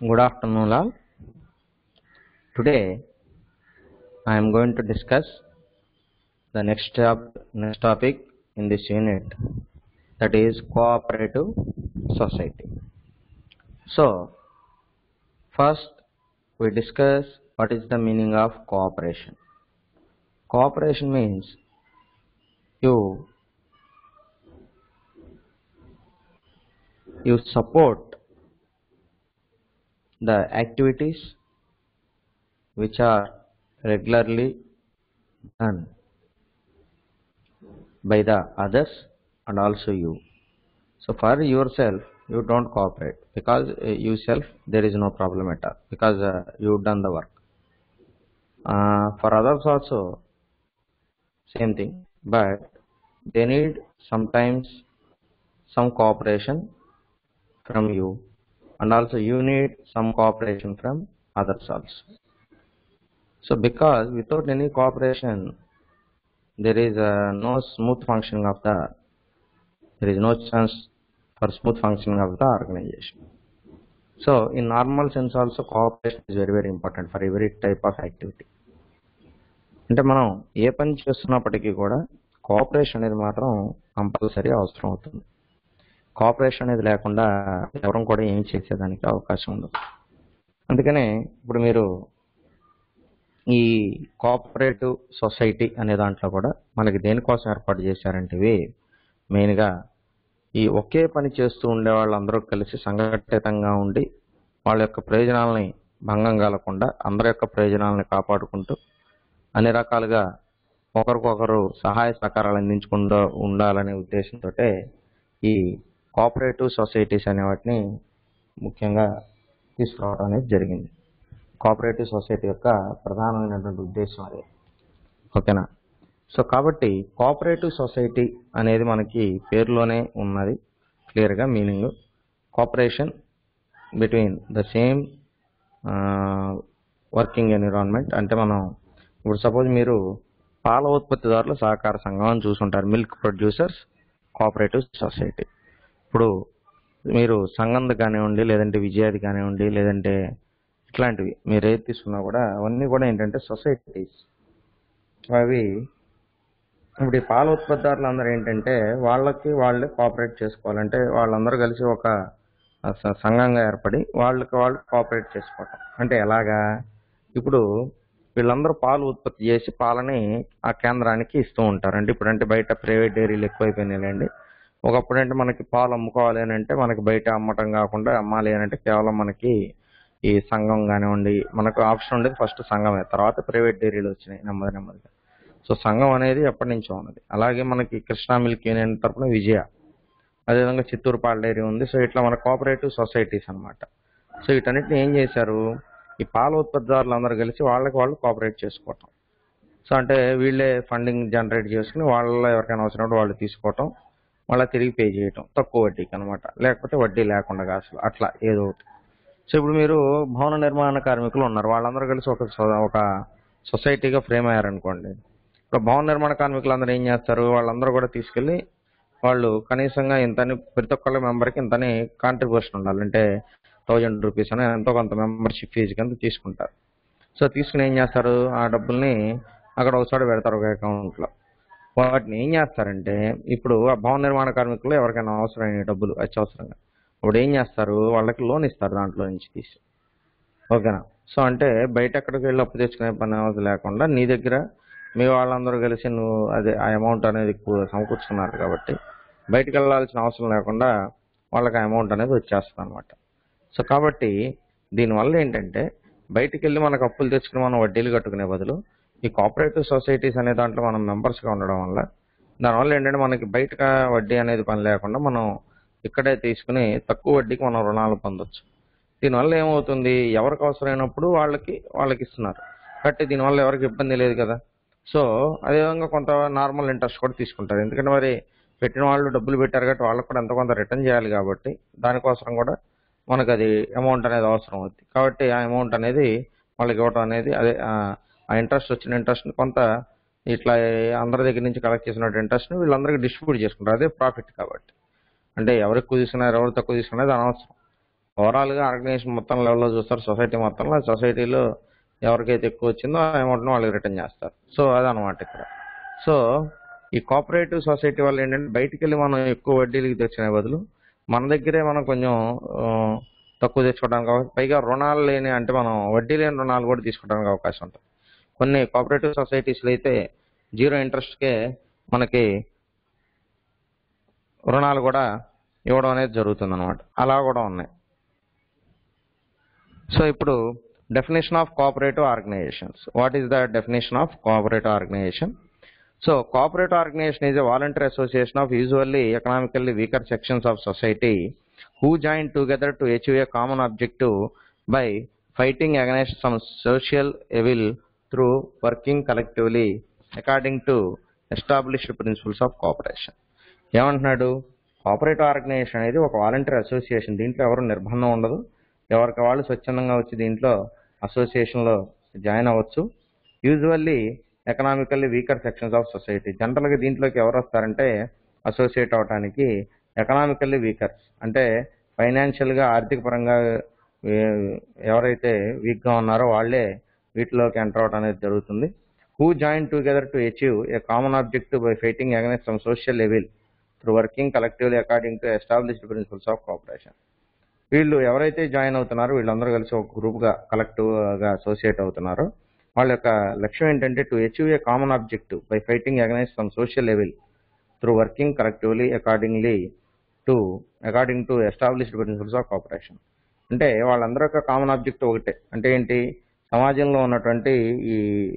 Good afternoon, all. Today, I am going to discuss the next, top- next topic in this unit that is cooperative society. So, first we discuss what is the meaning of cooperation. Cooperation means you you support the activities which are regularly done by the others and also you. So for yourself, you don't cooperate because uh, you self there is no problem at all because uh, you've done the work. Uh, for others also same thing, but they need sometimes some cooperation from you and also you need some cooperation from others also. So because without any cooperation, there is uh, no smooth functioning of the, there is no chance for smooth functioning of the organization. So in normal sense also cooperation is very very important for every type of activity. అంటే మనం ఏ పని చేస్తున్నప్పటికీ కూడా cooperation అనేది మాత్రం compulsory అవసరం అవుతుంది cooperation అనేది లేకుండా ఎవరం కూడా ఏం చేసేదానికి అవకాశం ఉండదు అందుకనే ఇప్పుడు మీరు ఈ కోఆపరేటివ్ సొసైటీ అనే దాంట్లో కూడా మనకి దేనికోసం ఏర్పాటు చేశారంటే ఇవి మెయిన్గా ఈ ఒకే పని చేస్తూ ఉండే వాళ్ళందరూ కలిసి సంఘటితంగా ఉండి వాళ్ళ యొక్క ప్రయోజనాలని భంగం కలగకుండా అందరి యొక్క ప్రయోజనాలను కాపాడుకుంటూ అన్ని రకాలుగా ఒకరికొకరు సహాయ సహకారాలు అందించుకుంటూ ఉండాలనే ఉద్దేశంతో ఈ కోఆపరేటివ్ సొసైటీస్ అనే వాటిని ముఖ్యంగా తీసుకురావడం అనేది జరిగింది కోఆపరేటివ్ సొసైటీ యొక్క ప్రధానమైనటువంటి ఉద్దేశం అదే ఓకేనా సో కాబట్టి కోఆపరేటివ్ సొసైటీ అనేది మనకి పేరులోనే ఉన్నది క్లియర్గా meaning cooperation between the same working environment అంటే మనం ఇప్పుడు సపోజ్ మీరు పాల ఉత్పత్తిదారుల సహకార సంఘం అని చూసుంటారు మిల్క్ ప్రొడ్యూసర్స్ కోఆపరేటివ్ సొసైటీ ఇప్పుడు మీరు సంగంది కానివ్వండి లేదంటే విజయాది కానివ్వండి లేదంటే ఇట్లాంటివి మీరు ఏది తీసుకున్నా కూడా అవన్నీ కూడా ఏంటంటే సొసైటీస్ అవి ఇప్పుడు ఈ పాల ఉత్పత్తిదారులు అందరూ ఏంటంటే వాళ్ళకి వాళ్ళే కోఆపరేట్ చేసుకోవాలంటే వాళ్ళందరూ కలిసి ఒక స- సంఘంగా ఏర్పడి వాళ్ళకి వాళ్ళు కోఆపరేట్ చేసుకోవటం అంటే ఎలాగా ఇప్పుడు వీళ్ళందరూ పాలు ఉత్పత్తి చేసి పాలని ఆ కేంద్రానికి ఇస్తూ ఉంటారు అంటే ఇప్పుడంటే బయట ప్రైవేట్ డైరీలు ఎక్కువైపోయినాయండి ఒకప్పుడు అంటే మనకి పాలు అమ్ముకోవాలి అని అంటే మనకి బయట అమ్మటం కాకుండా అమ్మాలి అని అంటే కేవలం మనకి ఈ సంఘం కానివ్వండి మనకు ఆప్షన్ ఉండేది ఫస్ట్ సంఘమే తర్వాత ప్రైవేట్ డైరీలు వచ్చినాయి నెమ్మది నెమ్మదిగా సో సంఘం అనేది ఎప్పటి నుంచో ఉన్నది అలాగే మనకి కృష్ణా మిల్క్ యూనియన్ తరపున విజయ అదేవిధంగా చిత్తూరు పాల డైరీ ఉంది సో ఇట్లా మన కోఆపరేటివ్ సొసైటీస్ అన్నమాట సో వీటన్నిటిని ఏం చేశారు ఈ పాల ఉత్పత్తిదారులు అందరూ కలిసి వాళ్ళకి వాళ్ళు కోఆపరేట్ చేసుకోవటం సో అంటే వీళ్ళే ఫండింగ్ జనరేట్ చేసుకుని వాళ్ళ ఎవరికైనా అవసరం వాళ్ళు తీసుకోవటం మళ్ళీ తిరిగి పే చేయటం తక్కువ వడ్డీకి అనమాట లేకపోతే వడ్డీ లేకుండా అసలు అట్లా ఏదో ఒకటి సో ఇప్పుడు మీరు భవన నిర్మాణ కార్మికులు ఉన్నారు వాళ్ళందరూ కలిసి ఒక సొ- ఒక సొసైటీగా ఫ్రేమ్ అయ్యారనుకోండి ఇప్పుడు భవన నిర్మాణ కార్మికులు అందరూ ఏం చేస్తారు వాళ్ళందరూ కూడా తీసుకెళ్ళి వాళ్ళు కనీసంగా ఇంతని ప్రతి ఒక్కళ్ళ మెంబర్కి ఇంతని కాంట్రిబ్యూషన్ ఉండాలి అంటే థౌజండ్ రూపీస్ అని ఎంతో కొంత మెంబర్షిప్ ఫీజు కింద తీసుకుంటారు సో తీసుకుని ఏం చేస్తారు ఆ డబ్బుల్ని అక్కడ ఒక చోట పెడతారు ఒక అకౌంట్లో వాటిని ఏం చేస్తారంటే ఇప్పుడు ఆ భవన నిర్మాణ కార్మికులు ఎవరికైనా అవసరమైన డబ్బులు అత్యవసరంగా అప్పుడు ఏం చేస్తారు వాళ్ళకి లోన్ ఇస్తారు దాంట్లో నుంచి తీసి ఓకేనా సో అంటే బయట ఎక్కడికి వెళ్ళి అప్పు తెచ్చుకునే పని అవసరం లేకుండా నీ దగ్గర మీ వాళ్ళందరూ కలిసి నువ్వు అదే ఆ అమౌంట్ అనేది ఎక్కువ సమకూర్చుకున్నారు కాబట్టి బయటకు వెళ్ళాల్సిన అవసరం లేకుండా వాళ్ళకి ఆ అమౌంట్ అనేది వచ్చేస్తుంది అనమాట సో కాబట్టి దీనివల్ల ఏంటంటే బయటికి వెళ్ళి మనకు అప్పులు తెచ్చుకుని మనం వడ్డీలు కట్టుకునే బదులు ఈ కోఆపరేటివ్ సొసైటీస్ అనే దాంట్లో మనం మెంబర్స్గా ఉండడం వల్ల దానివల్ల ఏంటంటే మనకి బయట వడ్డీ అనేది పని లేకుండా మనం ఇక్కడే తీసుకుని తక్కువ వడ్డీకి మనం రుణాలు పొందొచ్చు దీనివల్ల ఏమవుతుంది ఎవరికి అవసరమైనప్పుడు వాళ్ళకి వాళ్ళకి ఇస్తున్నారు కాబట్టి దీనివల్ల ఎవరికి ఇబ్బంది లేదు కదా సో అదేవిధంగా కొంత నార్మల్ ఇంట్రెస్ట్ కూడా తీసుకుంటారు ఎందుకంటే మరి పెట్టిన వాళ్ళు డబ్బులు పెట్టారు కాబట్టి వాళ్ళకి కూడా ఎంతో కొంత రిటర్న్ చేయాలి కాబట్టి దానికోసం కూడా మనకు అది అమౌంట్ అనేది అవసరం అవుతుంది కాబట్టి ఆ అమౌంట్ అనేది వాళ్ళకి ఇవ్వడం అనేది అదే ఆ ఆ ఇంట్రెస్ట్ వచ్చిన ఇంట్రెస్ట్ కొంత ఇట్లా అందరి దగ్గర నుంచి కలెక్ట్ చేసిన ఇంట్రెస్ట్ని వీళ్ళందరికీ డిస్ట్రిబ్యూట్ చేసుకుంటారు అదే ప్రాఫిట్ కాబట్టి అంటే ఎవరు ఎక్కువ తీసుకున్నారు ఎవరు తక్కువ తీసుకున్నారు అది అనవసరం ఓవరాల్ గా ఆర్గనైజేషన్ మొత్తం లెవెల్లో చూస్తారు సొసైటీ మొత్తంలో సొసైటీలో ఎవరికైతే ఎక్కువ వచ్చిందో ఆ అమౌంట్ వాళ్ళకి రిటర్న్ చేస్తారు సో అదనమాట ఇక్కడ సో ఈ కోఆపరేటివ్ సొసైటీ వల్ల ఏంటంటే బయటికి వెళ్ళి మనం ఎక్కువ వడ్డీలకి తెచ్చిన బదులు మన దగ్గరే మనం కొంచెం ఆ, తక్కువ తెచ్చుకోవడానికి అవకాశం పైగా రుణాలు లేని అంటే మనం వడ్డీ లేని రుణాలు కూడా తీసుకోవడానికి అవకాశం ఉంటుంది కొన్ని కోఆపరేటివ్ సొసైటీస్లో అయితే జీరో ఇంట్రెస్ట్కే మనకి రుణాలు కూడా ఇవ్వడం అనేది జరుగుతుంది అనమాట అలా కూడా ఉన్నాయి సో ఇప్పుడు definition of cooperative organisations what is the definition of cooperative organisation so cooperative organisation is a voluntary association of usually economically weaker sections of society who join together to achieve a common objective by fighting against some social evil through working collectively according to established principles of cooperation. ఏమంటున్నాడు cooperative organisation అనేది ఒక volunteer association దీంట్లో ఎవరు నిర్బంధం ఉండదు ఎవరికి వాళ్ళు స్వచ్ఛందంగా వచ్చి దీంట్లో అసోసియేషన్లో జాయిన్ అవ్వచ్చు usually economically weaker sections of society జనరల్గా దీంట్లోకి ఎవరు వస్తారంటే అసోసియేట్ అవడానికి ఎకనామికల్లీ వీకర్స్ అంటే ఫైనాన్షియల్గా ఆర్థిక పరంగా ఏ- ఎవరైతే వీక్గా ఉన్నారో వాళ్ళే వీటిలోకి ఎంటర్ అవడం అనేది జరుగుతుంది who join together to achieve a common objective by fighting against some social level through working collectively according to established principles of cooperation వీళ్ళు ఎవరైతే జాయిన్ అవుతున్నారో వీళ్ళందరూ కలిసి ఒక గ్రూప్గా కలెక్టివ్గా అసోసియేట్ అవుతున్నారో వాళ్ళ యొక్క లక్ష్యం ఏంటంటే to achieve a common objective by fighting against some social level through working collectively accordingly to according to established principles of cooperation అంటే వాళ్ళందరూ యొక్క కామన్ ఆబ్జెక్ట్ ఒకటే అంటే ఏంటి సమాజంలో ఉన్నటువంటి ఈ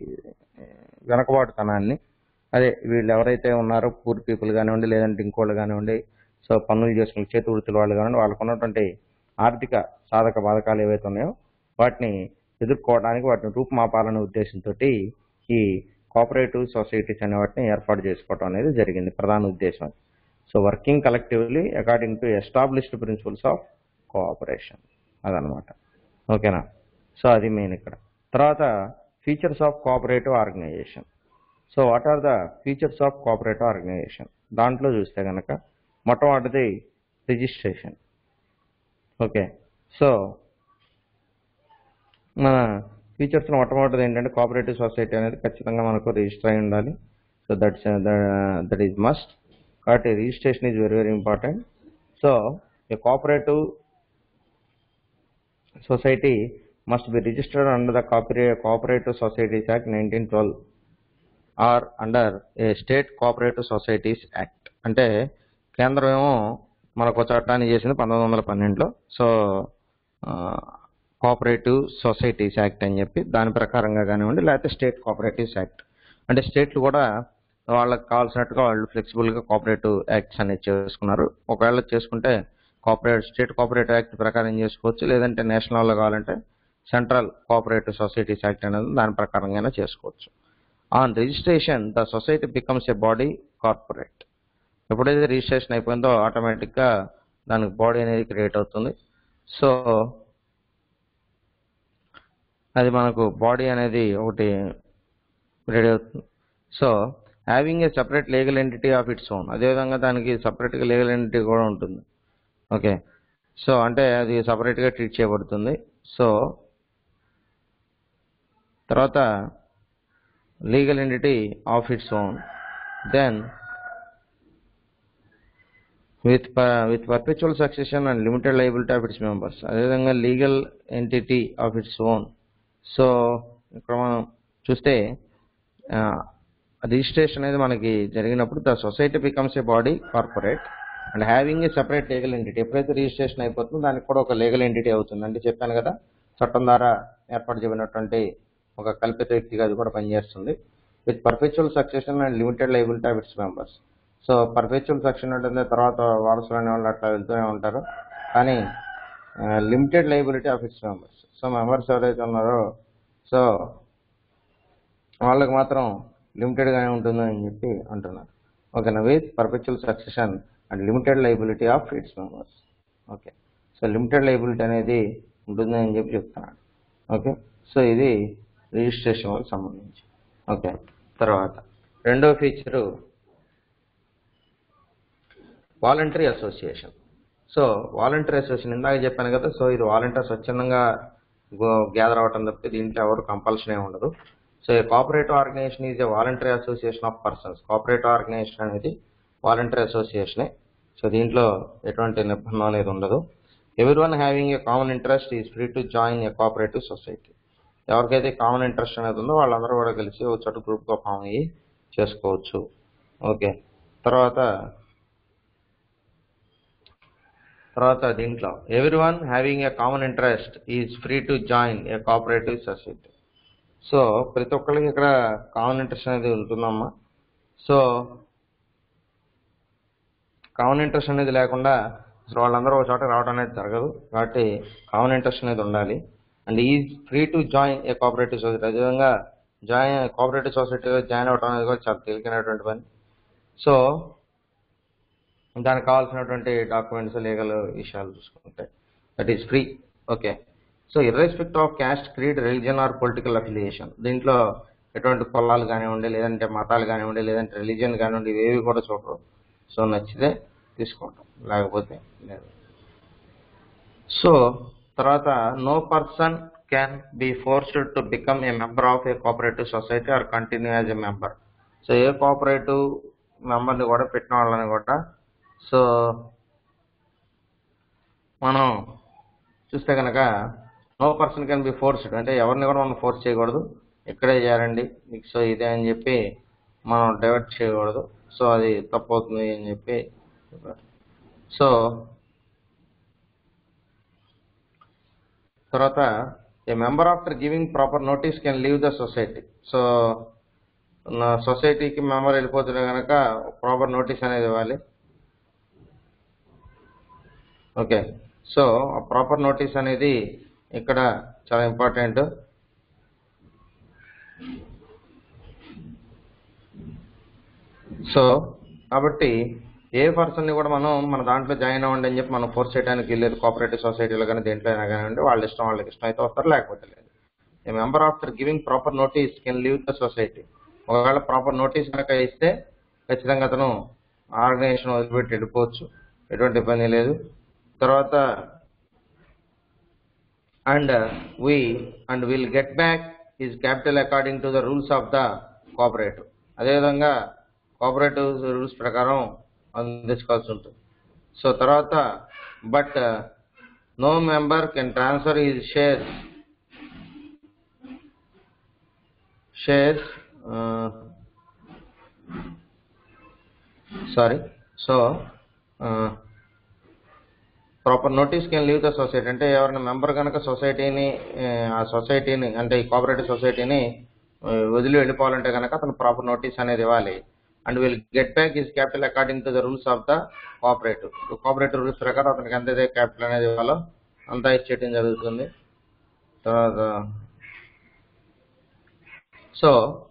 వెనకబాటుతనాన్ని అదే వీళ్ళు ఎవరైతే ఉన్నారో పూర్ పీపుల్ కానివ్వండి లేదంటే ఇంకోళ్ళు కానివ్వండి సో పనులు చేసుకునే చేతి వృత్తుల వాళ్ళు కానివ్వండి వాళ్ళకు ఉన్నటువంటి ఆర్థిక సాధక బాధకాలు ఏవైతే ఉన్నాయో వాటిని ఎదుర్కోవడానికి వాటిని రూపుమాపాలనే ఉద్దేశంతో ఈ కోఆపరేటివ్ సొసైటీస్ అనే వాటిని ఏర్పాటు చేసుకోవడం అనేది జరిగింది ప్రధాన ఉద్దేశం so working collectively according to established principles of cooperation అదనమాట ఓకేనా సో అది మెయిన్ ఇక్కడ తర్వాత features of cooperative organisation so what are the features of cooperative organisation దాంట్లో చూస్తే కనుక మొట్టమొదటిది రిజిస్ట్రేషన్ ఓకే సో మన ఫీచర్స్ మొట్టమొదటిది ఏంటంటే కోఆపరేటివ్ సొసైటీ అనేది ఖచ్చితంగా మనకు రిజిస్టర్ అయి ఉండాలి so that's that is must కాబట్టి registration is very very important so a cooperative society must be registered under the cooperative societies act nineteen twelve or under a state cooperative societies act అంటే కేంద్రం ఏమో మనకు ఒక చట్టాన్ని చేసింది పంతొమ్మిది వందల పన్నెండులో సో కోఆపరేటివ్ సొసైటీస్ యాక్ట్ అని చెప్పి దాని ప్రకారంగా కానివ్వండి లేకపోతే స్టేట్ కోఆపరేటివ్స్ యాక్ట్ అంటే స్టేట్లు కూడా వాళ్ళకి కావాల్సినట్టుగా వాళ్ళు ఫ్లెక్సిబుల్గా కోఆపరేటివ్ యాక్ట్స్ అనేది చేసుకున్నారు ఒకవేళ చేసుకుంటే కోఆపరేట్ స్టేట్ కోఆపరేటివ్ యాక్ట్ ప్రకారం చేసుకోవచ్చు లేదంటే నేషనల్లో కావాలంటే సెంట్రల్ కోఆపరేటివ్ సొసైటీస్ యాక్ట్ అనేది దాని ప్రకారంగానే చేసుకోవచ్చు on registration the society becomes a body corporate ఎప్పుడైతే రిజిస్ట్రేషన్ అయిపోయిందో ఆటోమేటిక్గా దానికి బాడీ అనేది క్రియేట్ అవుతుంది సో అది మనకు బాడీ అనేది ఒకటి రెడీ అవుతుంది so having a separate legal entity of its own అదేవిధంగా దానికి సపరేట్గా లీగల్ ఎంటిటీ కూడా ఉంటుంది ఓకే సో అంటే అది సపరేట్గా ట్రీట్ చేయబడుతుంది సో తర్వాత legal entity of its own then with with perpetual succession and limited liability of its members అదేవిధంగా legal entity of its own so ఇక్కడ మనం చూస్తే రిజిస్ట్రేషన్ అనేది మనకి జరిగినప్పుడు the society becomes a body corporate and having a separate legal entity ఎప్పుడైతే registration అయిపోతుందో దానికి కూడా ఒక లీగల్ ఎంటిటీ అవుతుంది అంటే చెప్పాను కదా చట్టం ద్వారా ఏర్పాటు చేయబడినటువంటి ఒక కల్పిత వ్యక్తిగా అది కూడా పనిచేస్తుంది with perpetual succession and limited liability of its members so perpetual succession ఉంటుంది తర్వాత వారసులు అనే వాళ్ళు అట్లా వెళ్తూనే ఉంటారు కానీ limited liability of its members so members ఎవరైతే ఉన్నారో సో వాళ్ళకి మాత్రం లిమిటెడ్గానే ఉంటుందని చెప్పి అంటున్నారు ఓకేనా with perpetual succession and limited liability of its members okay so limited liability అనేది ఉంటుంది అని చెప్పి చెప్తున్నాడు ఓకే సో ఇది రిజిస్ట్రేషన్ వాళ్ళకి సంబంధించి ఓకే తర్వాత రెండో feature voluntary association so volunteer association ఇందాక చెప్పాను కదా సో ఇది వాలంటీర్ స్వచ్ఛందంగా గ్యాదర్ అవటం తప్పితే దీంట్లో ఎవరు కంపల్షన్ ఏమి ఉండదు so cooperative organisation is a voluntary association of persons cooperative organisation అనేది వాలంటరీ అసోసియేషనే సో దీంట్లో ఎటువంటి నిబంధన అనేది ఉండదు ఎవరి one having a common interest is free to join a cooperative society ఎవరికైతే కామన్ ఇంట్రెస్ట్ అనేది ఉందో వాళ్ళందరూ కూడా కలిసి ఒక చోట గ్రూప్గా ఫామ్ అయ్యి చేసుకోవచ్చు ఓకే తర్వాత తర్వాత దీంట్లో everyone having a common interest is free to join a cooperative society so ప్రతి ఒక్కరికి ఇక్కడ కామన్ ఇంట్రెస్ట్ అనేది ఉంటుందమ్మా సో కామన్ ఇంట్రెస్ట్ అనేది లేకుండా అసలు వాళ్ళందరూ ఒక చోట రావడం అనేది జరగదు కాబట్టి కామన్ ఇంట్రెస్ట్ అనేది ఉండాలి and is free to join a cooperative society అదేవిధంగా జాయిన్ కోఆపరేటివ్ సొసైటీలో జాయిన్ అవ్వడం అనేది కూడా చాలా తేలికైనటువంటి పని సో దానికి కావాల్సినటువంటి డాక్యుమెంట్స్ లీగల్ విషయాలు చూసుకుంటే that is free okay so irrespective of caste creed religion or political affiliation దీంట్లో ఎటువంటి కులాలు కానివ్వండి లేదంటే మతాలు కానివ్వండి లేదంటే రిలీజియన్ కానివ్వండి ఇవేవి కూడా చూడరు సో నచ్చితే తీసుకుంటాం లేకపోతే లేదు సో తర్వాత no person can be forced to become a member of a cooperative society or continue as a member so a cooperative మెంబర్ని కూడా పెట్టిన వాళ్ళని కూడా సో మనం చూస్తే కనుక no person can be forced అంటే ఎవరిని కూడా మనం ఫోర్స్ చేయకూడదు ఇక్కడే చేయాలండి మీకు సో ఇదే అని చెప్పి మనం డైవర్ట్ చేయకూడదు సో అది తప్పు అవుతుంది అని చెప్పి చెప్పారు. సో తర్వాత a member after giving proper notice can leave the society so నా సొసైటీకి మెంబర్ వెళ్ళిపోతుంటే కనుక ప్రాపర్ నోటీస్ అనేది ఇవ్వాలి ఓకే సో ఆ ప్రాపర్ నోటీస్ అనేది ఇక్కడ చాలా ఇంపార్టెంట్ సో కాబట్టి ఏ పర్సన్ని కూడా మనం మన దాంట్లో జాయిన్ అవ్వండి అని చెప్పి మనం ఫోర్స్ చేయడానికి లేదు కోఆపరేటివ్ సొసైటీలో కానీ దేంట్లో అయినా కానివ్వండి వాళ్ళ ఇష్టం వాళ్ళకి ఇష్టం అయితే వస్తారు లేకపోతే లేదు a member after giving proper notice can leave the society ఒకవేళ ప్రాపర్ నోటీస్ కనుక ఇస్తే ఖచ్చితంగా అతను ఆర్గనైజేషన్ వదిలిపెట్టి వెళ్ళిపోవచ్చు ఎటువంటి ఇబ్బంది లేదు తర్వాత and we and will get back is capital according to the rules of the cooperative అదేవిధంగా కోఆపరేటివ్ రూల్స్ ప్రకారం అందించుకోవాల్సి ఉంటుంది సో తర్వాత but no member can transfer is shares shares sorry so proper notice can leave the society అంటే ఎవరైనా member కనుక సొసైటీని ఆ సొసైటీని అంటే ఈ కోఆపరేటివ్ సొసైటీని వదిలి వెళ్ళిపోవాలంటే కనుక అతను ప్రాపర్ నోటీస్ అనేది ఇవ్వాలి and will get back is capital according to the rules of the cooperative cooperative rules ప్రకారం అతనికి ఎంతైతే క్యాపిటల్ అనేది ఇవ్వాలో అంతా ఇచ్చేయడం జరుగుతుంది తర్వాత సో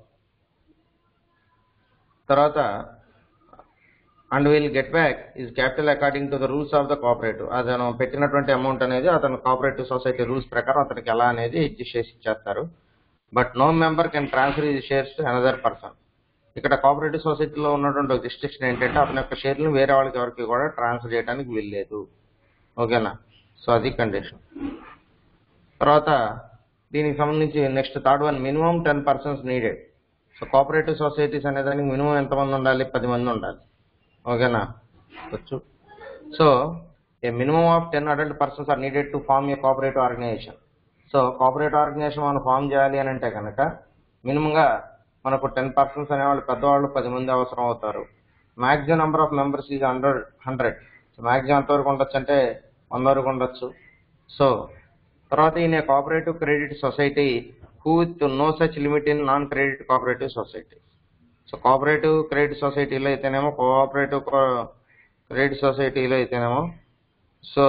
తర్వాత and will get back is capital according to the rules of the cooperative అతను పెట్టినటువంటి అమౌంట్ అనేది అతను కోఆపరేటివ్ సొసైటీ రూల్స్ ప్రకారం అతనికి ఎలా అనేది అడ్జస్ట్ చేసి ఇచ్చేస్తారు but no member can transfer ఈ షేర్స్ టు అనదర్ పర్సన్ ఇక్కడ కోఆపరేటివ్ సొసైటీలో ఉన్నటువంటి ఒక రిస్ట్రిక్షన్ ఏంటంటే అతని యొక్క షేర్లను వేరే వాళ్ళకి ఎవరికి కూడా ట్రాన్స్ఫర్ చేయడానికి వీల్లేదు ఓకేనా సో అది కండిషన్ తర్వాత దీనికి సంబంధించి next third one minimum ten persons needed so cooperative societies అనేదానికి మినిమం ఎంతమంది ఉండాలి పది మంది ఉండాలి ఓకేనా వచ్చు so a minimum of ten adult persons are needed to form a cooperative organisation so cooperative organisation మనం ఫామ్ చేయాలి అని అంటే కనుక మినిమంగా మనకు టెన్ పర్సన్స్ అనేవాళ్ళు పెద్దవాళ్ళు పది మంది అవసరం అవుతారు maximum number of members is hundred hundred maximum ఎంతవరకు ఉండొచ్చు అంటే వంద వరకు ఉండొచ్చు సో తర్వాత ఈయన cooperative credit society who with no such limit in non credit cooperative society so cooperative credit సొసైటీలో అయితేనేమో కోఆపరేటివ్ క్రెడిట్ సొసైటీలో అయితేనేమో సో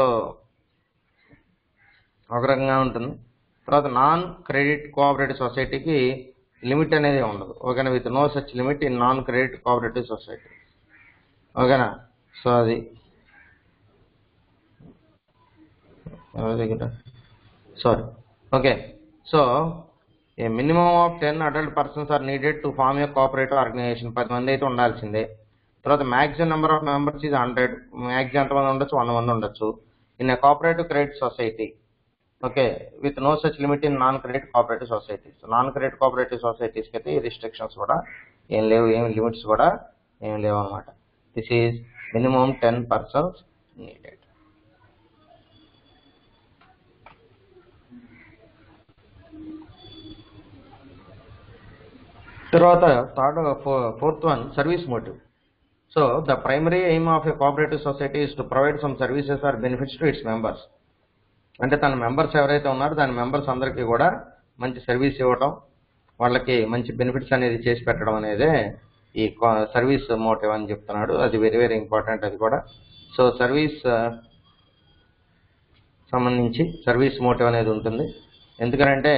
ఒక రకంగా ఉంటుంది తర్వాత నాన్ క్రెడిట్ కోఆపరేటివ్ సొసైటీకి లిమిట్ అనేది ఉండదు ఓకేనా with no such limit in non credit cooperative society ఓకేనా సో అది sorry okay so a minimum of ten adult persons are needed to form a cooperative organization పది మంది అయితే ఉండాల్సిందే తర్వాత మ్యాక్సిమం నెంబర్ ఆఫ్ మెంబర్స్ ఇది హండ్రెడ్ మ్యాక్సిమం ఎంతమంది ఉండొచ్చు వంద మంది ఉండొచ్చు in a cooperative credit society okay with no such limit in non credit cooperative societies non credit cooperative సొసైటీస్కి అయితే ఈ రిస్ట్రిక్షన్స్ కూడా ఏం లేవు ఏం లిమిట్స్ కూడా ఏం లేవు అనమాట this is minimum ten persons needed తర్వాత third fourth one service motive so the primary aim of a cooperative society is to provide some services or benefits to its members అంటే తన మెంబర్స్ ఎవరైతే ఉన్నారో దాని మెంబర్స్ అందరికీ కూడా మంచి service ఇవ్వటం వాళ్ళకి మంచి బెనిఫిట్స్ అనేది చేసి పెట్టడం అనేదే ఈ సర్వీస్ మోటివ్ అని చెప్తున్నాడు అది వెరీ వెరీ ఇంపార్టెంట్ అది కూడా సో సర్వీస్ సంబంధించి సర్వీస్ మోటివ్ అనేది ఉంటుంది ఎందుకనంటే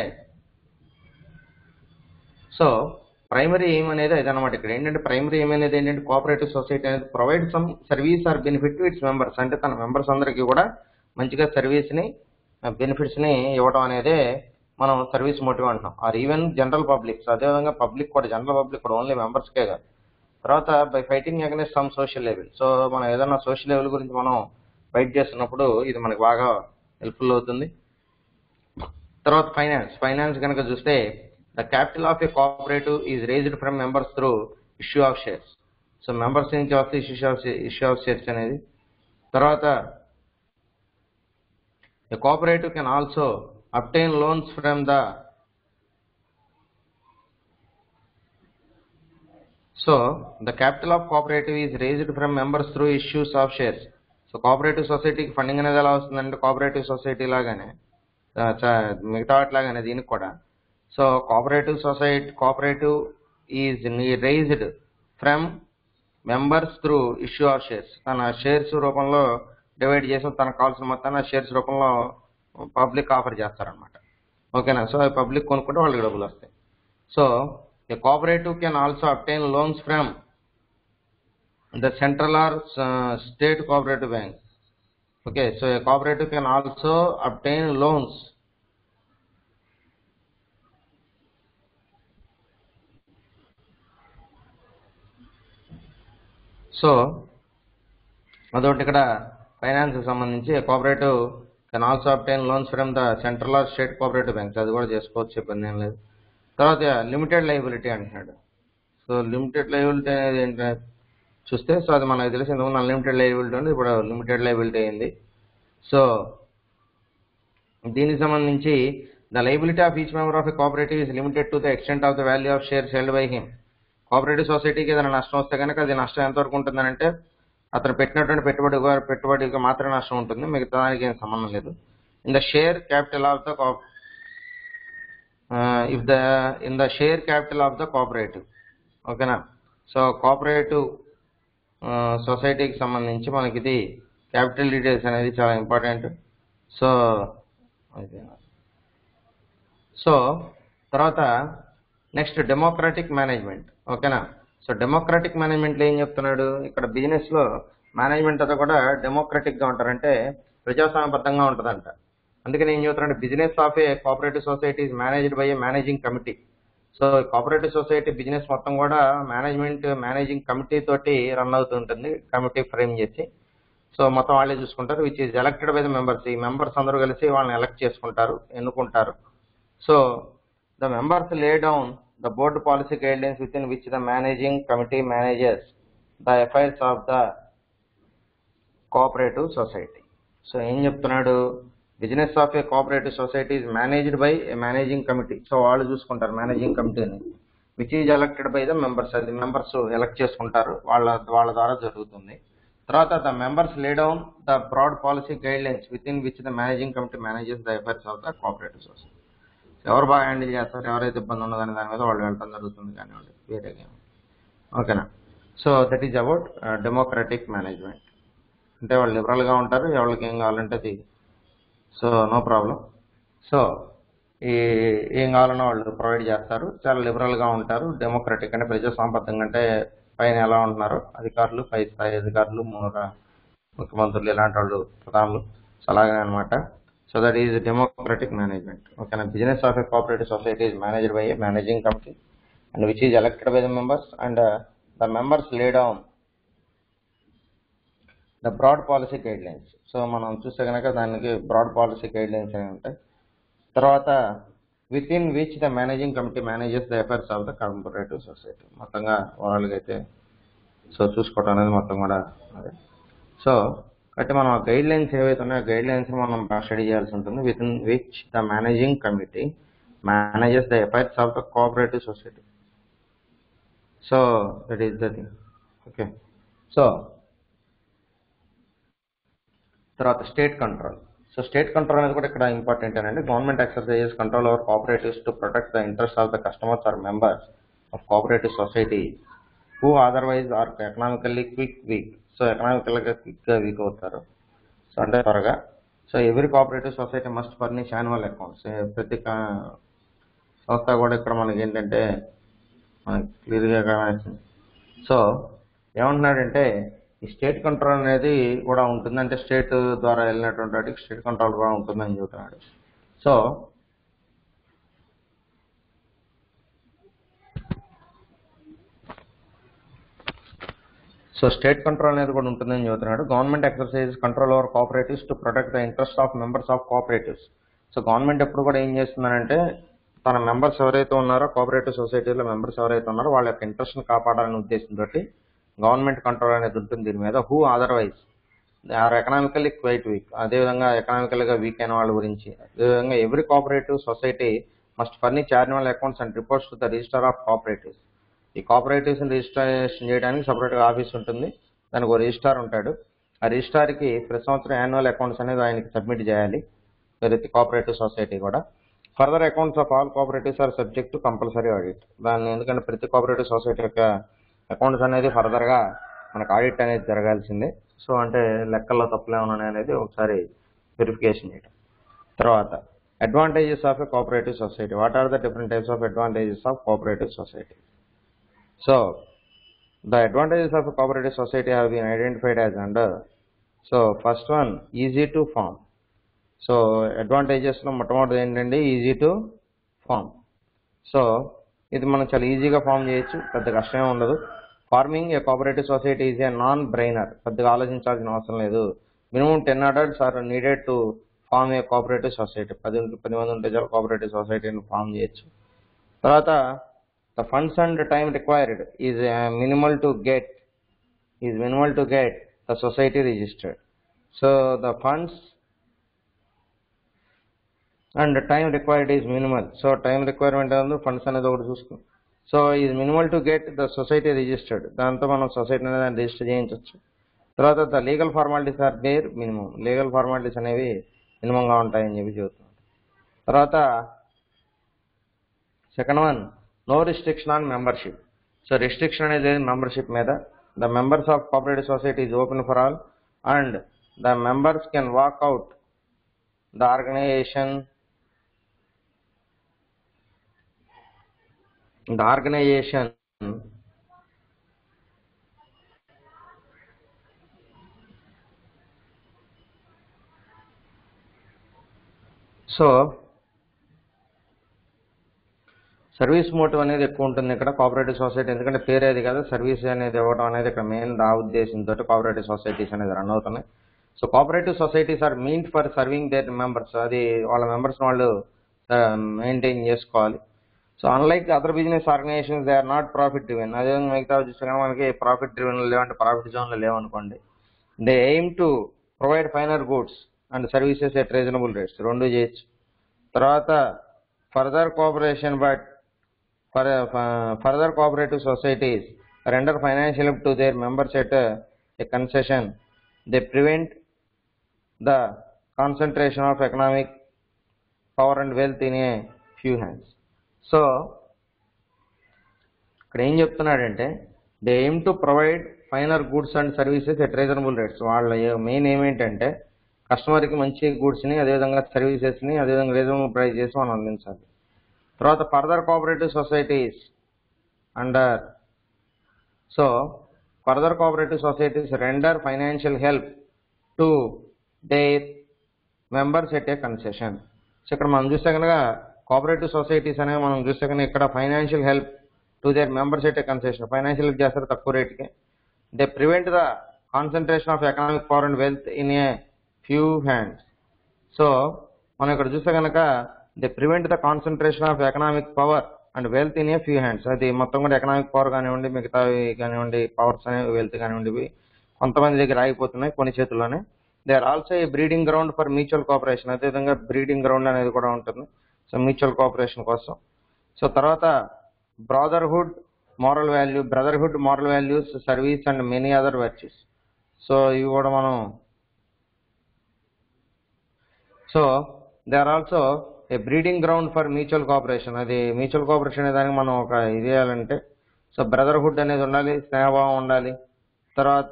సో ప్రైమరీ ఎయిమ్ అనేది అదనమాట ఇక్కడ ఏంటంటే ప్రైమరీ ఎయిమ్ అనేది ఏంటంటే కోఆపరేటివ్ సొసైటీ అనేది provide some service or benefit to its members అంటే తన మెంబర్స్ అందరికీ కూడా మంచిగా సర్వీస్ని బెనిఫిట్స్ని ఇవ్వడం అనేదే మనం సర్వీస్ మోటివ్ అంటాం ఆర్ ఈవెన్ జనరల్ పబ్లిక్ అదేవిధంగా పబ్లిక్ కూడా జనరల్ పబ్లిక్ కూడా ఓన్లీ మెంబర్స్కే కాదు తర్వాత by fighting against some social level so మనం ఏదైనా సోషల్ లెవెల్ గురించి మనం ఫైట్ చేస్తున్నప్పుడు ఇది మనకి బాగా హెల్ప్ఫుల్ అవుతుంది తర్వాత ఫైనాన్స్ ఫైనాన్స్ కనుక చూస్తే the capital of a cooperative is raised from members through issue of shares so members నుంచి వస్తే issue of issue of shares అనేది తర్వాత A cooperative can also obtain loans from the so the capital of cooperative is raised from members through issues of shares so cooperative సొసైటీకి funding అనేది ఎలా వస్తుందంటే cooperative society లాగానే ఆ, చ- మిగతా వాటిలాగానే దీనికి కూడా so cooperative society cooperative is raised from members through issue of shares తన షేర్స్ రూపంలో డివైడ్ చేసి తనకు కావాల్సిన మొత్తాన్ని షేర్స్ రూపంలో పబ్లిక్ ఆఫర్ చేస్తారనమాట ఓకేనా సో పబ్లిక్ కొనుక్కుంటే వాళ్ళకి డబ్బులు వస్తాయి so a cooperative can also obtain loans from the central or state cooperative bank okay so a cooperative can also obtain loans so అదొకటి ఇక్కడ ఫైనాన్స్ కి సంబంధించి cooperative can also obtain loans from the central or state cooperative banks అది కూడా చేసుకోవచ్చు ఇబ్బంది ఏం లేదు తర్వాత లిమిటెడ్ లైబిలిటీ అంటున్నాడు సో లిమిటెడ్ లైబిలిటీ అనేది ఏంటంటే చూస్తే సో అది మనకు తెలిసి ఇంతకుముందు అన్లిమిటెడ్ లైబిలిటీ ఉంది ఇప్పుడు లిమిటెడ్ లైబిలిటీ అయింది సో దీనికి సంబంధించి the liability of each member of a cooperative is limited to the extent of the value of shares held by him cooperative సొసైటీకి ఏదైనా నష్టం వస్తే కనుక అది నష్టం ఎంతవరకు ఉంటుందంటే అతను పెట్టినటువంటి పెట్టుబడి పెట్టుబడికి మాత్రమే నష్టం ఉంటుంది మిగతా దానికి ఏం సంబంధం లేదు in the share capital of the if the in the share capital of the cooperative ఓకేనా సో కోఆపరేటివ్ సొసైటీకి సంబంధించి మనకి ఇది క్యాపిటల్ డీటెయిల్స్ అనేది చాలా ఇంపార్టెంట్ సో సో తర్వాత నెక్స్ట్ డెమోక్రటిక్ మేనేజ్మెంట్ ఓకేనా సో డెమోక్రటిక్ మేనేజ్మెంట్లో ఏం చెప్తున్నాడు ఇక్కడ బిజినెస్ లో మేనేజ్మెంట్ అంతా కూడా డెమోక్రటిక్ గా ఉంటారంటే ప్రజాస్వామ్యబద్ధంగా ఉంటుందంట అందుకని ఏం చెప్తున్నాడు business of a cooperative society is managed by a managing committee so cooperative society business మొత్తం కూడా మేనేజ్మెంట్ మేనేజింగ్ కమిటీ తోటి రన్ అవుతుంటుంది కమిటీ ఫ్రేమ్ చేసి సో మొత్తం వాళ్ళే చూసుకుంటారు which is elected by the members ఈ మెంబర్స్ అందరూ కలిసి వాళ్ళని ఎలక్ట్ చేసుకుంటారు ఎన్నుకుంటారు so the members lay down the board policy guidelines within which the managing committee manages the affairs of the cooperative society so ఏం చెప్తున్నాడు business of a cooperative society is managed by a managing committee so వాళ్ళు చూసుకుంటారు managing కమిటీని which is elected by the members అది members elect చేసుకుంటారు వాళ్ళ వాళ్ళ ద్వారా జరుగుతుంది తర్వాత the members lay down the broad policy guidelines within which the managing committee manages the affairs of the cooperative society ఎవరు బాగా హ్యాండిల్ చేస్తారు ఎవరైతే ఇబ్బంది ఉన్నదని దాని మీద వాళ్ళు వెళ్ళడం జరుగుతుంది కానివ్వండి వేరేగా ఓకేనా so that is about democratic management అంటే వాళ్ళు లిబరల్ గా ఉంటారు ఎవరికి ఏం కావాలంటే అది సో నో ప్రాబ్లం సో ఈ ఏం కావాలన్నా వాళ్ళు ప్రొవైడ్ చేస్తారు చాలా లిబరల్ గా ఉంటారు డెమోక్రటిక్ అంటే ప్రజాస్వామ్యబద్ధంగా అంటే పైన ఎలా ఉంటున్నారు అధికారులు పై స్థాయి అధికారులు మూల ముఖ్యమంత్రులు ఇలాంటి వాళ్ళు ప్రధానులు సో అలాగే అనమాట so that is democratic management ఓకేనా business of a cooperative society is managed by a managing committee and which is elected by the members and the members lay down the broad policy guidelines so మనం చూస్తే కనుక దానికి broad policy guide lines అనేవి ఉంటాయి తర్వాత within which the managing committee manages the efforts of the cooperative society మొత్తంగా ఓవరాల్గా అయితే సో చూసుకోవడం అనేది మొత్తం కూడా అదే సో కాబట్టి మనం ఆ గైడ్ లైన్స్ ఏవైతే ఉన్నాయో గైడ్ లైన్స్ మనం స్టడీ చేయాల్సి ఉంటుంది within which the managing committee manages the efforts of the cooperative society so that is the thing okay so తర్వాత state control so state control అనేది కూడా ఇక్కడ ఇంపార్టెంట్ అండి government exercises control over cooperatives to protect the interest of the customers or members of cooperative society who otherwise are economically quick weak so ఎకనామికల్గా క్విక్గా weak అవుతారు so అంటే త్వరగా so ఎవరి cooperative society must furnish annual accounts ప్రతి కా- సంస్థ కూడా ఇక్కడ మనకి ఏంటంటే మనకి క్లియర్గా కనిపిస్తుంది సో ఏమంటున్నాడంటే ఈ స్టేట్ కంట్రోల్ అనేది కూడా ఉంటుంది అంటే స్టేట్ ద్వారా వెళ్ళినటువంటి వాటికి స్టేట్ కంట్రోల్ కూడా ఉంటుందని చెబుతున్నాడు సో సో స్టేట్ కంట్రోల్ అనేది కూడా ఉంటుందని చెబుతున్నాడు government exercise control over cooperatives to protect the interest of members of cooperatives so government ఎప్పుడు కూడా ఏం చేస్తుందంటే తన మెంబర్స్ ఎవరైతే ఉన్నారో కోఆపరేటివ్ సొసైటీలో మెంబర్స్ ఎవరైతే ఉన్నారో వాళ్ళ యొక్క ఇంట్రెస్ట్ని కాపాడాలనే ఉద్దేశంతో గవర్నమెంట్ కంట్రోల్ అనేది ఉంటుంది దీని మీద who otherwise are economically quite weak అదేవిధంగా ఎకనామికల్గా వీక్ అయిన వాళ్ళ గురించి అదేవిధంగా every cooperative society must furnish annual accounts and reports to the register of cooperatives ఈ కోఆపరేటివ్స్ రిజిస్ట్రేషన్ చేయడానికి సపరేట్గా ఆఫీస్ ఉంటుంది దానికి ఒక రిజిస్టార్ ఉంటాడు ఆ రిజిస్టార్కి ప్రతి సంవత్సరం యాన్యువల్ అకౌంట్స్ అనేది ఆయనకి సబ్మిట్ చేయాలి ప్రతి కోఆపరేటివ్ సొసైటీ కూడా further accounts of all cooperatives are subject to compulsory audit దాన్ని ఎందుకంటే ప్రతి కోఆపరేటివ్ సొసైటీ యొక్క అకౌంట్స్ అనేది ఫర్దర్గా మనకు ఆడిట్ అనేది జరగాల్సిందే సో అంటే లెక్కల్లో తప్పులు ఏమైనా ఉన్నాయా అనేది ఒకసారి వెరిఫికేషన్ చేయడం తర్వాత advantages of a cooperative society what are the different types of advantages of cooperative society so the advantages of a cooperative society have been identified as under so first one easy to form so అడ్వాంటేజెస్లో మొట్టమొదటి ఏంటంటే easy to form so ఇది మనం చాలా ఈజీగా form చేయొచ్చు పెద్ద కష్టమే ఉండదు forming a cooperative society is a non brainer పెద్దగా ఆలోచించాల్సిన అవసరం లేదు minimum ten adults are needed to form a cooperative society పది ఉంటే పది మంది ఉంటే చాలు కోఆపరేటివ్ సొసైటీని ఫామ్ చేయొచ్చు తర్వాత the funds and time required is minimal to get is minimal to get the society registered so the funds and time required is minimal so time requirement ఉంది ఫండ్స్ అనేది ఒకటి చూసుకో so is minimal to get the society registered దాంతో మనం society అనేది register చేయించవచ్చు తర్వాత the legal formalities are there minimum legal formalities అనేవి మినిమంగా ఉంటాయని చెప్పి చెబుతున్నాం తర్వాత second one no restriction on membership so restriction అనేది లేదు మెంబర్షిప్ మీద the members of cooperative society is open for all and the members can walk out the organization the organization so service motive అనేది ఎక్కువ ఉంటుంది ఇక్కడ cooperative society ఎందుకంటే పేరేది కదా service అనేది ఇవ్వడం అనేది ఇక్కడ మెయిన్ ఆ ఉద్దేశంతో కోఆపరేటివ్ సొసైటీస్ అనేది రన్ అవుతున్నాయి so cooperative societies are mean for serving their members అది వాళ్ళ మెంబర్స్ వాళ్ళు మెయింటైన్ చేసుకోవాలి so unlike other business organizations they are not profit driven అదే మిగతా చూస్తే కనుక మనకి ప్రాఫిట్ డ్రివెన్ లేవంటే ప్రాఫిట్ జోన్లో లేవనుకోండి they aim to provide finer goods and services at reasonable rates రెండు చేయొచ్చు తర్వాత further cooperation but for further cooperative societies render financial to their members at a concession they prevent the concentration of economic power and wealth in a few hands so ఇక్కడ ఏం చెప్తున్నాడంటే they aim to provide finer goods and services at reasonable rates వాళ్ళ main ఏమేంటంటే కస్టమర్కి మంచి గూడ్స్ని అదేవిధంగా సర్వీసెస్ని అదేవిధంగా reasonable price చేసి మనం అందించాలి తర్వాత further cooperative societies under so further cooperative societies render financial help to their members at a concession so ఇక్కడ మనం చూస్తే కనుక కోఆపరేటివ్ సొసైటీస్ అనేవి మనం చూస్తే కనుక ఇక్కడ financial help to their members at a concession financial help చేస్తారు తక్కువ రేట్కి they prevent the concentration of economic power and wealth in a few hands so మనం ఇక్కడ చూస్తే కనుక the prevent the concentration of economic power and wealth in a few hands అది మొత్తం కూడా ఎకనామిక్ పవర్ కానివ్వండి మిగతావి కానివ్వండి పవర్స్ అనేవి వెల్త్ కానివ్వండి ఇవి కొంతమంది దగ్గర ఆగిపోతున్నాయి కొన్ని చేతుల్లోనే they are also a breeding ground for mutual cooperation అదేవిధంగా బ్రీడింగ్ గ్రౌండ్ అనేది కూడా ఉంటుంది సో మ్యూచువల్ కోఆపరేషన్ కోసం సో తర్వాత brotherhood moral value brotherhood moral values service and many other virtues so ఇవి కూడా మనం so they are also a breeding ground for mutual cooperation అది మ్యూచువల్ కోఆపరేషన్ అనే దానికి మనం ఒక ఇది చేయాలంటే సో బ్రదర్హుడ్ అనేది ఉండాలి స్నేహభావం ఉండాలి తర్వాత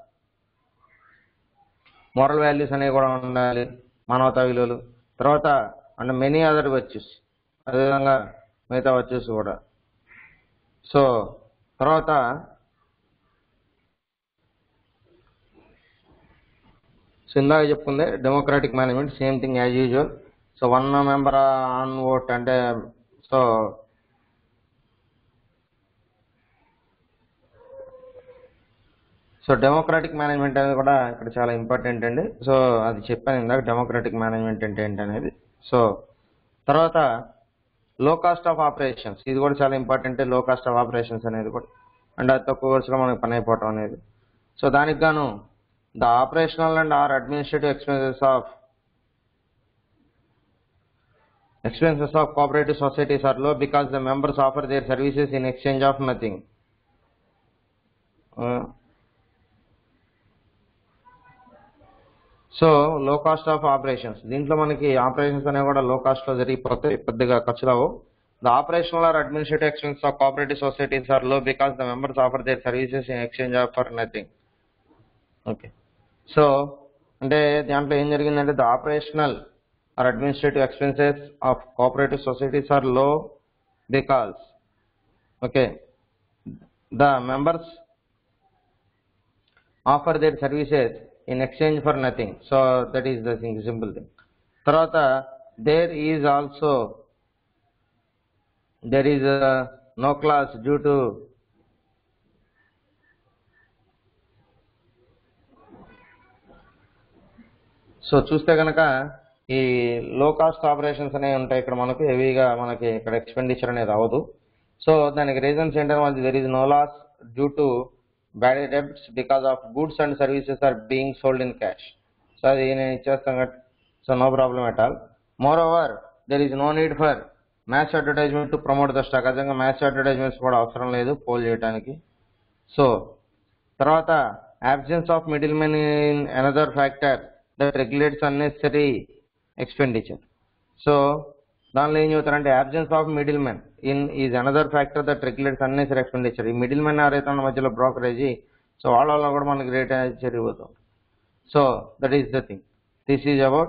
మోరల్ వాల్యూస్ అనేవి కూడా ఉండాలి మానవతా విలువలు తర్వాత అండ్ మెనీ అదర్ వర్చ్యూస్ అదేవిధంగా మిగతా వర్చ్యూస్ కూడా సో తర్వాత సో ఇందాక చెప్పుకుందే democratic management same thing as usual so one member on vote అంటే సో సో డెమోక్రాటిక్ మేనేజ్మెంట్ అనేది కూడా ఇక్కడ చాలా ఇంపార్టెంట్ అండి సో అది చెప్పాను ఇందాక డెమోక్రాటిక్ మేనేజ్మెంట్ అంటే ఏంటి అనేది సో తర్వాత లో కాస్ట్ ఆఫ్ ఆపరేషన్స్ ఇది కూడా చాలా ఇంపార్టెంట్ లో కాస్ట్ ఆఫ్ ఆపరేషన్స్ అనేది కూడా అండ్ అది తక్కువ ఖర్చులో మనకి పని అయిపోవటం అనేది సో దానికి గాను the operational and or administrative expenses of expenses of cooperative societies are low because the members offer their services in exchange of nothing so low cost of operations దీంట్లో మనకి ఆపరేషన్స్ అనేవి కూడా లో కాస్ట్ లో జరిగిపోతాయి పెద్దగా ఖర్చు రావు the operational or administrative expense of cooperative societies are low because the members offer their services in exchange of for nothing okay so అంటే దాంట్లో ఏం జరిగిందంటే the operational or administrative expenses of cooperative societies are low because okay the members offer their services in exchange for nothing. So that is the thing, simple thing. తర్వాత there is also there is a no class due to so చూస్తే కనుక ఈ లో cost operations అనేవి ఉంటాయి ఇక్కడ మనకు హెవీగా మనకి ఇక్కడ ఎక్స్పెండిచర్ అనేది అవ్వదు సో దానికి రీజన్స్ ఏంటంటే మనకి there is no loss due to bad debts because of goods and services are being sold in cash so అది నేను ఇచ్చేస్తాను కాబట్టి so no problem at all moreover there is no need for much advertisement to promote the stock అదేవిధంగా much advertisements కూడా అవసరం లేదు పోల్ చేయడానికి సో తర్వాత absence of middlemen in another factor that regulates unnecessary expenditure so దానిలో ఏం చెబుతారంటే absence of middlemen in is another factor that regulates unnecessary expenditure ఈ మిడిల్ మెన్ ఎవరైతే ఉన్న మధ్యలో బ్రోకరేజీ సో వాళ్ళ వల్ల కూడా మనకి రేట్ అనేది జరిగిపోతాం so that is the thing this is about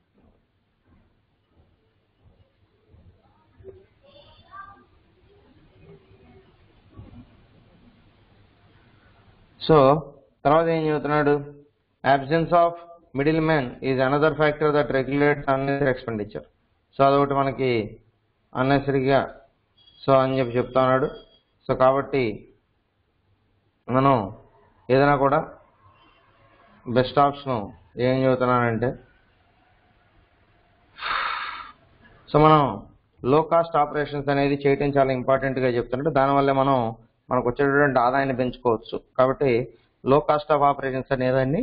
so తర్వాత ఏం చెబుతున్నాడు absence of middleman is another factor that regulates unnecessary expenditure so అదొకటి మనకి అన్నెసరీగా సో అని చెప్పి చెప్తా ఉన్నాడు సో కాబట్టి మనం ఏదైనా కూడా బెస్ట్ ఆప్షన్ ఏం చెబుతున్నానంటే సో మనం లో కాస్ట్ ఆపరేషన్స్ అనేది చేయటం చాలా ఇంపార్టెంట్ గా చెప్తుంటే దానివల్ల మనం మనకు వచ్చేటటువంటి ఆదాయాన్ని పెంచుకోవచ్చు కాబట్టి లో కాస్ట్ ఆఫ్ ఆపరేషన్స్ అనేదాన్ని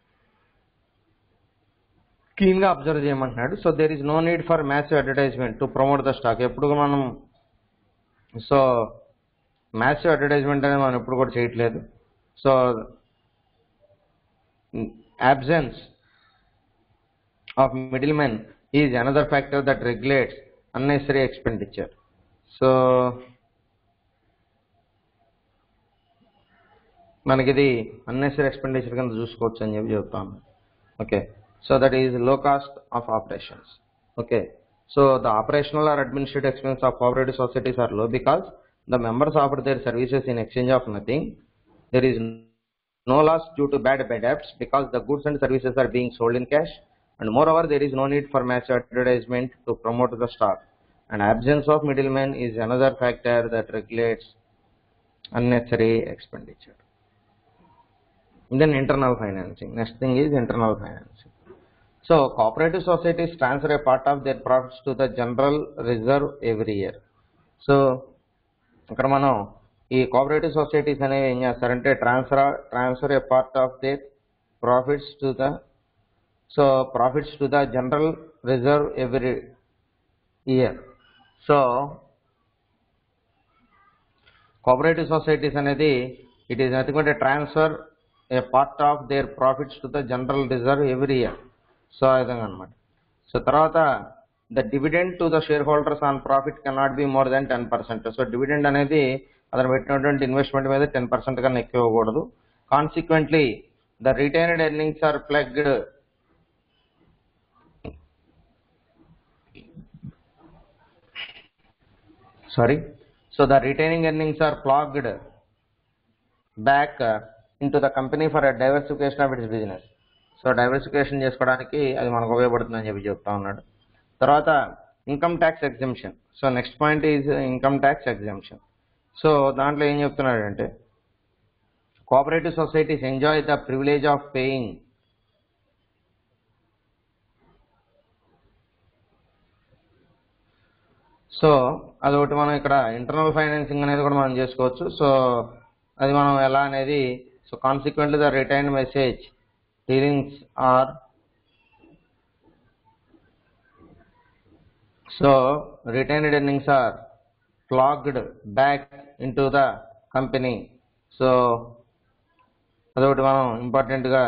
క్లీన్ గా అబ్జర్వ్ చేయమంటున్నాడు so there is no need for massive advertisement to promote the stock ఎప్పుడు మనం సో మ్యాసివ్ అడ్వర్టైజ్మెంట్ అనేది మనం ఎప్పుడు కూడా చేయట్లేదు so absence of middlemen is another factor that regulates unnecessary expenditure. So మనకి ఇది అన్నెసరీ ఎక్స్పెండిచర్ కింద చూసుకోవచ్చు అని చెప్పి చెప్తాను okay so that is low cost of operations okay so the operational or administrative expense of cooperative societies are low because the members offer their services in exchange of nothing there is no loss due to bad bad debts because the goods and services are being sold in cash and moreover there is no need for mass advertisement to promote the stock and absence of middlemen is another factor that regulates unnecessary expenditure then internal financing next thing is internal financing so cooperative societies transfer a part of their profits to the general reserve every year so ఇక్కడ మనం ఈ cooperative societies అనేవి ఏం చేస్తారంటే transfer transfer a part of their profits to the so profits to the general reserve every year so cooperative societies అనేది it is nothing but transfer a part of their profits to the general reserve every year so ఆ విధంగా అనమాట so తర్వాత the dividend to the shareholders on profit cannot be more than ten percent so dividend అనేది అతను పెట్టినటువంటి investment మీద ten percent కన్నా ఎక్కువ ఇవ్వకూడదు consequently the retained earnings are plugged sorry so the retaining earnings are plugged back uh, into the company for a diversification of its business so diversification చేసుకోవడానికి అది మనకు ఉపయోగపడుతుందని చెప్పి చెప్తా ఉన్నాడు తర్వాత income tax exemption so next point is income tax exemption so దాంట్లో ఏం చెప్తున్నాడంటే cooperative societies enjoy the privilege of paying so అదొకటి మనం ఇక్కడ ఇంటర్నల్ ఫైనాన్సింగ్ అనేది కూడా మనం చేసుకోవచ్చు సో అది మనం ఎలా అనేది so consequently the retain message dealings are so retained earnings are clogged back into the company so అదొకటి మనం ఇంపార్టెంట్గా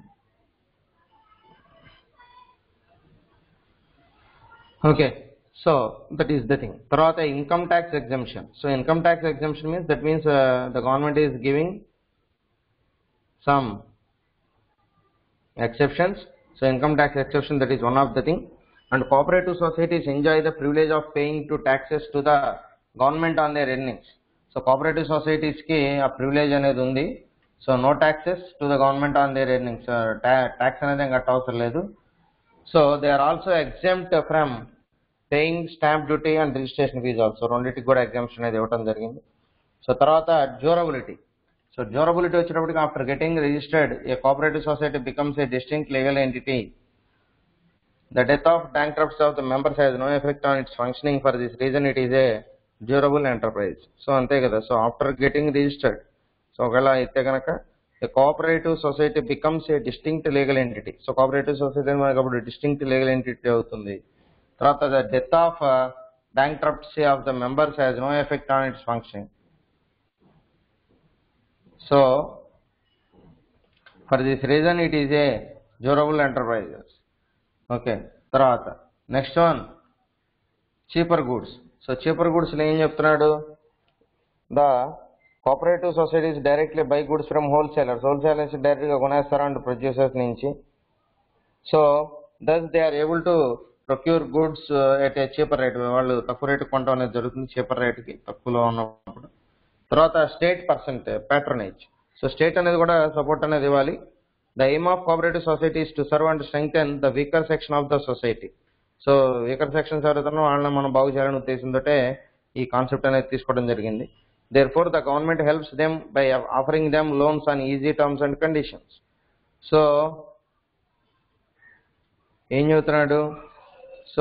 okay so that is the thing తర్వాత income tax exemption so income tax exemption means that means the government is giving some exceptions. So income tax exception that is one of the thing. And cooperative societies enjoy the privilege of paying to taxes to the government on their earnings. So cooperative societies కి ఆ privilege అనేది ఉంది so no taxes to the government on their earnings tax అనేది ఇంకా కట్ట అవసరం లేదు so they are also exempt from paying stamp duty and registration fees also రెండింటికి కూడా ఎగ్జామ్షన్ అనేది ఇవ్వడం జరిగింది సో తర్వాత డ్యూరబిలిటీ సో డ్యూరబిలిటీ వచ్చేటప్పటికి after getting registered a cooperative society becomes a distinct legal entity the death of bankrupts of the members has no effect on its functioning for this reason it is a durable enterprise so అంతే కదా so after getting registered so ఒకవేళ అయితే కనుక a cooperative society becomes a distinct legal entity so cooperative society మనకి అప్పుడు distinct legal entity అవుతుంది తర్వాత the death of bankruptcy of the members has no effect on its functioning So, for this reason it is a durable enterprises. Okay. తర్వాత next one cheaper goods so cheaper goods ఏం చెప్తున్నాడు the cooperative societies directly buy goods from wholesalers wholesalers డైరెక్ట్గా కొనేస్తారంట producers నుంచి so thus they are able to procure goods at a cheaper rate వాళ్ళు తక్కువ rate కొనడం అనేది జరుగుతుంది చీపర్ రేట్కి తక్కువలో ఉన్నప్పుడు తర్వాత state percent patronage so state అనేది కూడా సపోర్ట్ అనేది ఇవ్వాలి the aim of cooperative societies to serve and strengthen the weaker section of the society so weaker sections ఎవరైతే వాళ్ళని మనం బాగు చేయాలనే ఉద్దేశంతో ఈ కాన్సెప్ట్ అనేది తీసుకోవడం జరిగింది therefore the government helps them by offering them loans on easy terms and conditions so ఏం చెబుతున్నాడు so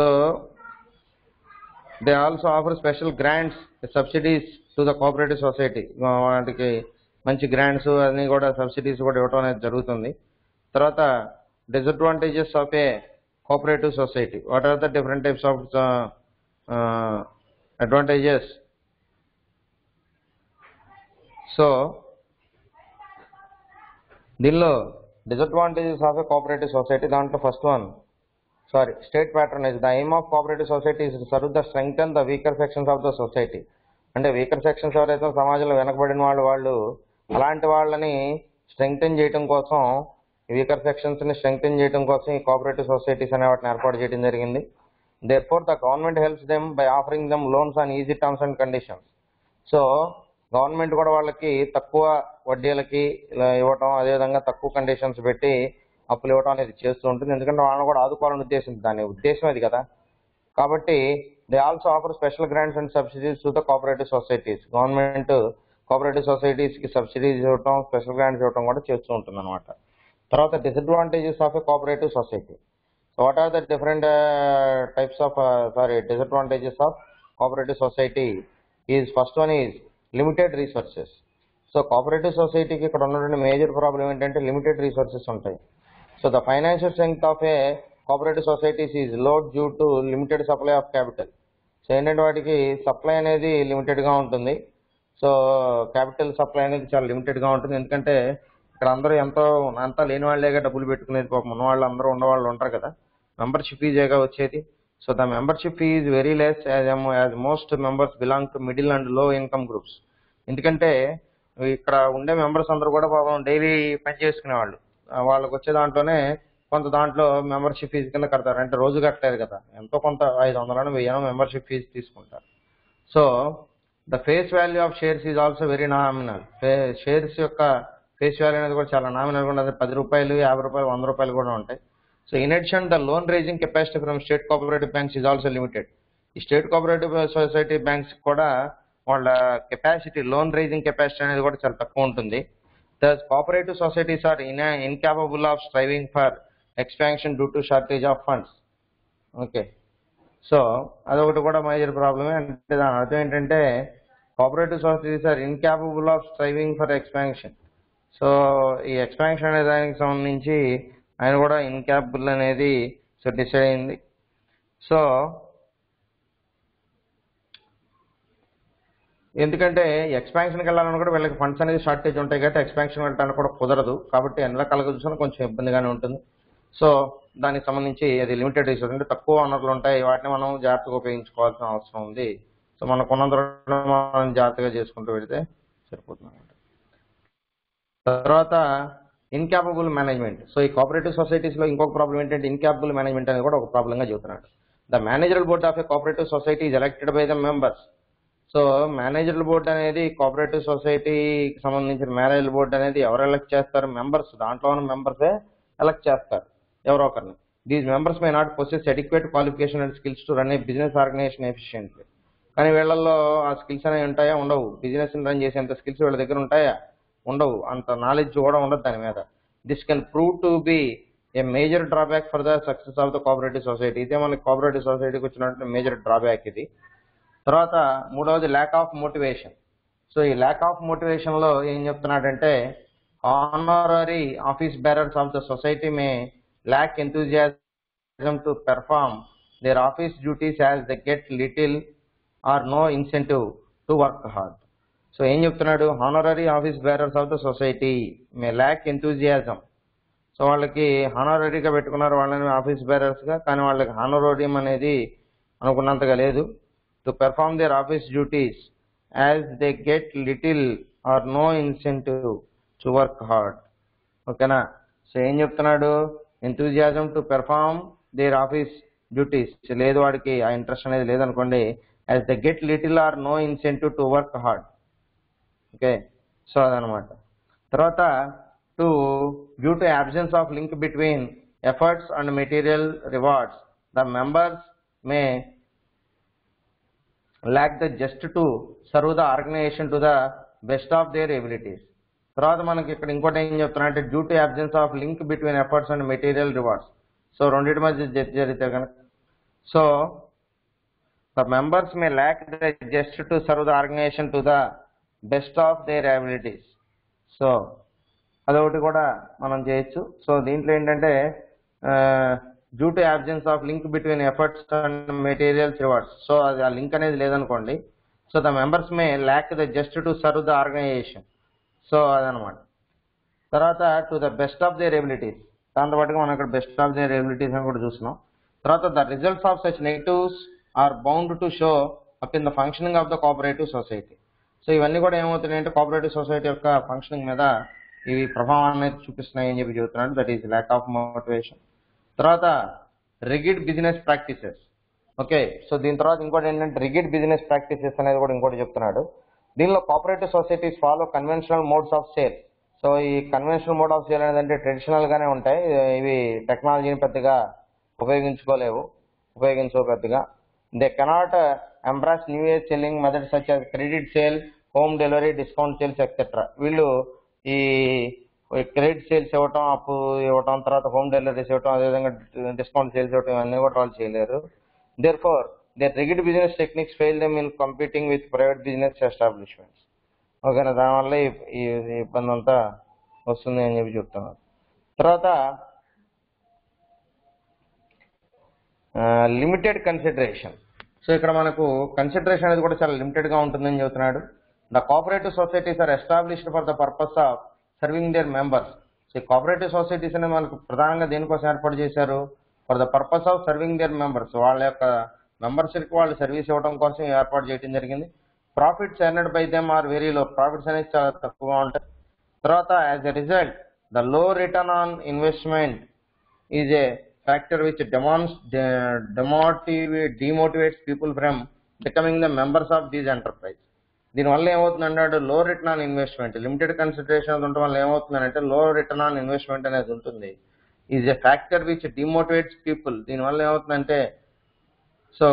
they also offer special grants subsidies to the cooperative society వాటికి మంచి గ్రాంట్స్ అన్ని కూడా సబ్సిడీస్ కూడా ఇవ్వడం అనేది జరుగుతుంది తర్వాత disadvantages of a cooperative society what are the different types of advantages so దీనిలో disadvantages of a cooperative society దాంట్లో first one sorry state patronise the aim of cooperative society is serve the strength the weaker sections of the society అంటే weaker sections ఎవరైతే సమాజంలో వెనకబడిన వాళ్ళు వాళ్ళు అలాంటి వాళ్ళని స్ట్రెంగ్తెన్ చేయడం కోసం వీకర్ సెక్షన్స్ ని స్ట్రెంగ్తెన్ చేయడం కోసం ఈ కోఆపరేటివ్ సొసైటీస్ అనే వాటిని ఏర్పాటు చేయడం జరిగింది therefore the government helps them by offering them loans on easy terms and conditions so government కూడా వాళ్ళకి తక్కువ వడ్డీలకి ఇలా ఇవ్వటం అదేవిధంగా తక్కువ కండిషన్స్ పెట్టి అప్పులు ఇవ్వడం అనేది చేస్తూ ఉంటుంది ఎందుకంటే వాళ్ళని కూడా ఆదుకోవాలని ఉద్దేశం దాని ఉద్దేశం అది కదా కాబట్టి they also offer special grants and subsidies to the cooperative societies government cooperative సొసైటీస్కి సబ్సిడీస్ ఇవ్వటం స్పెషల్ గ్రాంట్స్ ఇవ్వటం కూడా చేస్తూ ఉంటుంది అనమాట తర్వాత disadvantages of a cooperative society so what are the different types of sorry disadvantages of cooperative society is first one is limited resources so cooperative సొసైటీకి ఇక్కడ ఉన్నటువంటి మేజర్ ప్రాబ్లం ఏంటంటే లిమిటెడ్ రీసోర్సెస్ ఉంటాయి so the financial strength of a cooperative societies is load due to limited supply of capital so ఏంటంటే వాటికి supply అనేది లిమిటెడ్గా ఉంటుంది సో క్యాపిటల్ సప్లై అనేది చాలా లిమిటెడ్గా ఉంటుంది ఎందుకంటే ఇక్కడ అందరూ ఎంతో అంతా లేని వాళ్ళేగా డబ్బులు పెట్టుకునేది పాపం ఉన్న వాళ్ళు అందరూ ఉన్నవాళ్ళు ఉంటారు కదా మెంబర్షిప్ ఫీజేగా వచ్చేది so the membership fee is very less as as most members belong to middle and low income groups ఎందుకంటే ఇక్కడ ఉండే మెంబర్స్ అందరూ కూడా పాపం డైలీ పని చేసుకునేవాళ్ళు ఆ, వాళ్ళకి వచ్చే దాంట్లోనే కొంత దాంట్లో మెంబర్షిప్ ఫీజు కింద కడతారు అంటే రోజు కట్టలేదు కదా ఎంతో కొంత ఐదు వందలను వెయ్యనో మెంబర్షిప్ ఫీజు తీసుకుంటారు so the face value of shares is also very nominal shares యొక్క ఫేస్ వాల్యూ అనేది కూడా చాలా నామినల్ ఉండదు పది రూపాయలు యాభై రూపాయలు వంద రూపాయలు కూడా ఉంటాయి so in addition the loan raising capacity from state cooperative banks is also limited ఈ స్టేట్ కోఆపరేటివ్ సొసైటీ బ్యాంక్స్ కూడా వాళ్ళ కెపాసిటీ లోన్ రైజింగ్ కెపాసిటీ అనేది కూడా చాలా తక్కువ ఉంటుంది thus cooperative societies are in incapable of striving for expansion due to shortage of funds okay so అదొకటి కూడా మేజర్ ప్రాబ్లమే అంటే దాని అర్థం ఏంటంటే cooperative societies are incapable of striving for expansion so ఈ ఎక్స్పాన్షన్ అనే దానికి సంబంధించి ఆయన కూడా ఇన్కాపబుల్ అనేది సో డిసైడ్ అయింది సో ఎందుకంటే ఎక్స్పాన్షన్కి వెళ్ళాలని కూడా వీళ్ళకి ఫండ్స్ అనేది షార్టేజ్ ఉంటాయి కాబట్టి ఎక్స్పాన్షన్ వెళ్ళడానికి కూడా కుదరదు కాబట్టి అన్ని రకాలుగా చూసినా కొంచెం ఇబ్బందిగానే ఉంటుంది సో దానికి సంబంధించి అది లిమిటెడ్ రిసోర్స్ అంటే తక్కువ వనరులు ఉంటాయి వాటిని మనం జాగ్రత్తగా ఉపయోగించుకోవాల్సిన అవసరం ఉంది సో మనకు ఉన్నంత మనం జాగ్రత్తగా చేసుకుంటూ వెళితే సరిపోతుంది అన్నమాట తర్వాత ఇన్కాపబుల్ మేనేజ్మెంట్ సో ఈ కోఆపరేటివ్ సొసైటీస్ లో ఇంకొక ప్రాబ్లం ఏంటంటే ఇన్కాపబుల్ మేనేజ్మెంట్ అనేది కూడా ఒక ప్రాబ్లం గా చెబుతున్నాడు the managerial board of a cooperative society is elected by the members so managerial board అనేది కోఆపరేటివ్ సొసైటీకి సంబంధించిన మేనేజర్ బోర్డ్ అనేది ఎవరు ఎలక్ట్ చేస్తారు మెంబర్స్ దాంట్లో ఉన్న మెంబర్సే ఎలక్ట్ చేస్తారు ఎవరో ఒకరిని these members may not possess adequate qualification and skills to run a business organisation efficiently కానీ వీళ్ళల్లో ఆ స్కిల్స్ అనేవి ఉంటాయా ఉండవు బిజినెస్ రన్ చేసేంత స్కిల్స్ వీళ్ళ దగ్గర ఉంటాయా ఉండవు అంత నాలెడ్జ్ కూడా ఉండదు దాని మీద this can prove to be a major drawback for the success of the cooperative society ఇదే మనకి కోఆపరేటివ్ సొసైటీకి వచ్చినటువంటి మేజర్ డ్రాబ్యాక్ ఇది తర్వాత మూడవది ల్యాక్ ఆఫ్ మోటివేషన్ సో ఈ ల్యాక్ ఆఫ్ మోటివేషన్ లో ఏం చెప్తున్నాడంటే honorary office bearers of the society may lack enthusiasm to perform their office duties as the get little or no incentive to work hard so ఏం చెప్తున్నాడు honorary office bearers of the society may lack enthusiasm so వాళ్ళకి హానరరీగా పెట్టుకున్నారు వాళ్ళని office bearers గా కానీ వాళ్ళకి honorarium అనేది అనుకున్నంతగా లేదు to perform their office duties as they get little or no incentive to work hard ఓకేనా సో ఏం చెప్తున్నాడు enthusiasm to perform their office duties లేదు వాడికి ఆ ఇంట్రెస్ట్ అనేది లేదనుకోండి as the get little or no incentive to work hard okay so అదనమాట తర్వాత to due to absence of link between efforts and material rewards the members may lack the just to serve the organization to the best of their abilities తర్వాత మనకి ఇక్కడ ఇంకోటి ఏం చెప్తున్నా అంటే due to absence of link between efforts and material rewards so రెండింటి మధ్య జ- జరిగితే కనుక so the members may lack the zest to serve the organization to the best of their abilities so అదొకటి కూడా మనం చేయొచ్చు సో దీంట్లో ఏంటంటే due to absence of link between efforts and materials rewards so అది ఆ లింక్ అనేది లేదనుకోండి so the members may lack the zest to serve the organization so అదనమాట తర్వాత to the best of their abilities దాంతో పాటుగా మనం ఇక్కడ బెస్ట్ ఆఫ్ దేర్ ఎబిలిటీస్ అని కూడా చూస్తున్నాం తర్వాత the results of such negatives are bound to show up in the functioning of the cooperative society so ఇవన్నీ కూడా ఏమవుతున్నాయంటే కోఆపరేటివ్ సొసైటీ యొక్క ఫంక్షనింగ్ మీద ఇవి ప్రభావాన్ని చూపిస్తున్నాయి అని చెప్పి చెబుతున్నాడు that is lack of motivation తర్వాత rigid business practices okay so దీని తర్వాత ఇంకోటి ఏంటంటే రిగిడ్ బిజినెస్ ప్రాక్టీసెస్ అనేది కూడా ఇంకోటి చెప్తున్నాడు దీనిలో cooperative societies follow conventional modes of sale so ఈ కన్వెన్షనల్ మోడ్ ఆఫ్ సేల్ అనేది అంటే ట్రెడిషనల్ గానే ఉంటాయి ఇవి టెక్నాలజీని పెద్దగా ఉపయోగించుకోలేవు ఉపయోగించవు పెద్దగా they cannot embrace new year selling method such as credit sale home delivery discount sales etcetera వీళ్ళు ఈ క్రెడిట్ సేల్స్ ఇవ్వటం అప్పు ఇవ్వటం తర్వాత హోమ్ డెలివరీస్ ఇవ్వటం అదేవిధంగా డిస్కౌంట్ సేల్స్ ఇవ్వటం ఇవన్నీ కూడా వాళ్ళు చేయలేరు therefore their rigid business techniques fail them in competing with private business establishments ఓకేనా దానివల్ల ఈ ఈ- ఈ ఇబ్బంది అంతా వస్తుంది అని చెప్పి చెప్తున్నారు తర్వాత లిమిటెడ్ కన్సిడరేషన్ సో ఇక్కడ మనకు కన్సిడరేషన్ అనేది కూడా చాలా లిమిటెడ్ గా ఉంటుందని చెబుతున్నాడు the cooperative societies are established for the purpose of serving their members so cooperative societies అనేది మనకు ప్రధానంగా దేనికోసం ఏర్పాటు చేశారు for the purpose of serving their members వాళ్ళ యొక్క మెంబర్స్ కి వాళ్ళు సర్వీస్ ఇవ్వడం కోసం ఏర్పాటు చేయడం జరిగింది profits earned by them are very low profits అనేది చాలా తక్కువగా ఉంటాయి తర్వాత as a result the low return on investment is a factor which డెమాన్స్ demotivate demotivates people from becoming the members of these enterprise దీనివల్ల ఏమవుతుంది అన్నాడు low return on investment limited consideration ఉండటం వల్ల ఏమవుతుందంటే లో రిటర్న్ ఆన్ ఇన్వెస్ట్మెంట్ అనేది ఉంటుంది is a factor which demotivates people దీనివల్ల ఏమవుతుందంటే సో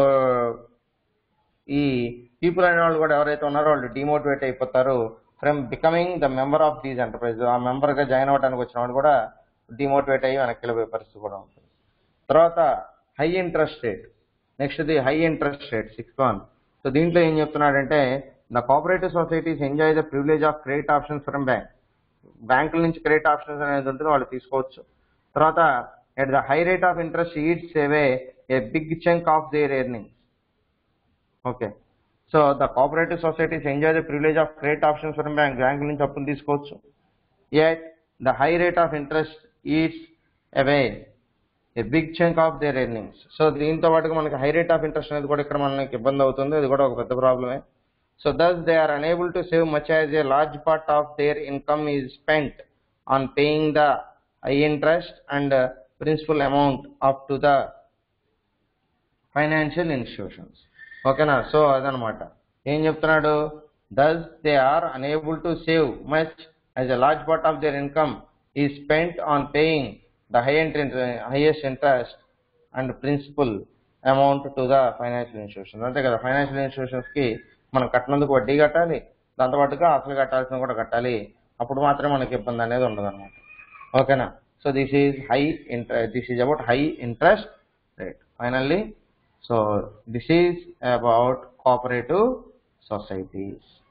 ఈ పీపుల్ అనే వాళ్ళు కూడా ఎవరైతే ఉన్నారో వాళ్ళు డిమోటివేట్ అయిపోతారు from becoming the member of these enterprise ఆ మెంబర్ గా జాయిన్ అవ్వడానికి వచ్చిన వాళ్ళు కూడా డిమోటివేట్ అయ్యి వెనక్కి వెళ్ళిపోయే పరిస్థితి కూడా ఉంటుంది తర్వాత high interest rate next the high interest rate six one so దీంట్లో ఏం చెప్తున్నాడంటే the cooperative societies enjoy the privilege of credit options from bank బ్యాంకుల నుంచి క్రెడిట్ ఆప్షన్స్ అనేది ఉంటుంది వాళ్ళు తీసుకోవచ్చు తర్వాత at the high rate of interest eats away a big chunk of their earnings okay so the cooperative societies enjoy the privilege of credit options from bank bank నుంచి అప్పులు తీసుకోవచ్చు at the high rate of interest eats away a big chunk of their earnings so దీంతో పాటుగా మనకి high rate of interest అనేది కూడా ఇక్కడ మనకి ఇబ్బంది అవుతుంది అది కూడా ఒక పెద్ద ప్రాబ్లమే so thus they are unable to save much as a large part of their income is spent on paying the high interest and principal amount up to the financial institutions ఓకేనా సో అదనమాట ఏం చెప్తున్నాడు thus they are unable to save much as a large part of their income is spent on paying the high highest interest and principal amount to the financial institution అంతే కదా financial institutions కి మనం కట్టినందుకు వడ్డీ కట్టాలి దాంతో పాటుగా అసలు కట్టాల్సిన కూడా కట్టాలి అప్పుడు మాత్రమే మనకి ఇబ్బంది అనేది ఉండదు అనమాట ఓకేనా so this is high inter this is about high interest rate finally so this is about cooperative societies